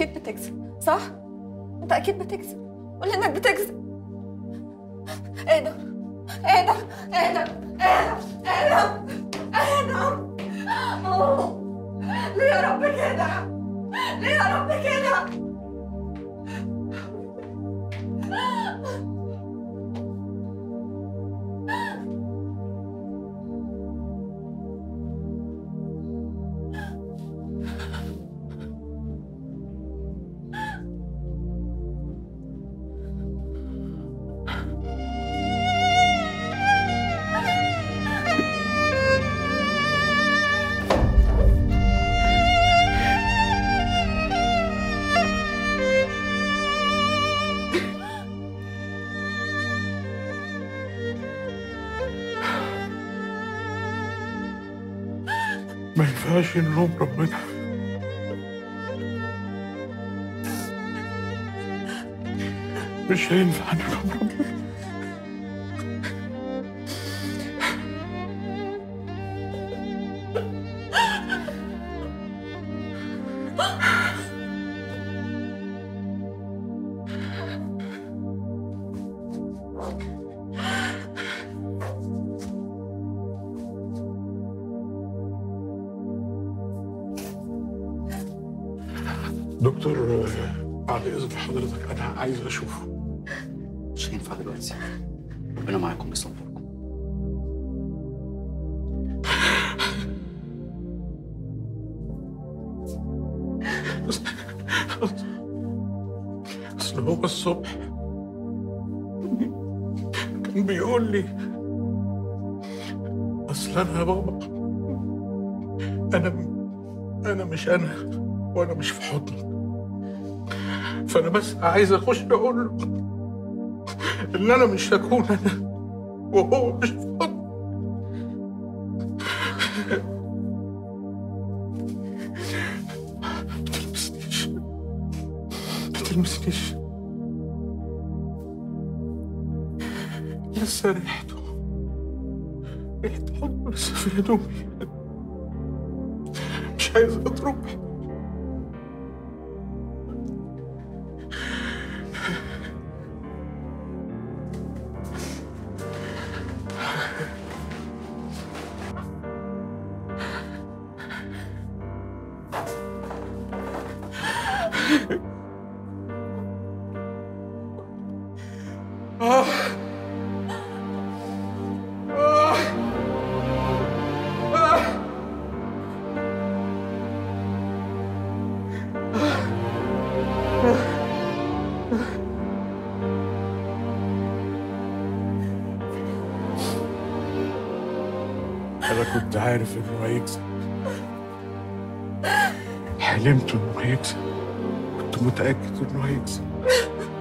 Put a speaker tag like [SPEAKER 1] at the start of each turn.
[SPEAKER 1] اكيد بتكذب صح انت اكيد بتكذب قول لي انك بتكذب ادم ادم ادم ادم ادم ادم أوه. ليه يا رب كده ليه يا رب كده
[SPEAKER 2] ما ينفعش نلوم ربنا مش هينفع نلوم ربنا دكتور آه، بعد اذن حضرتك انا عايز اشوفه
[SPEAKER 3] مش هينفع دلوقتي ربنا معاكم بيصبركم
[SPEAKER 2] اصل هو الصبح كان بيقول لي اصل انا يا بابا انا انا مش انا وانا مش في حضنك فانا بس عايز اخش اقول له ان انا مش هكون انا وهو مش في حضنك ما تلمسنيش ما تلمسنيش لسه ريحته ريحة حضنه لسه في هدومي مش عايز اضرب آه. آه. آه. أنا كنت عارف إنه هيكسب حلمت إنه هيكسب كنت متأكد إنه هيكسب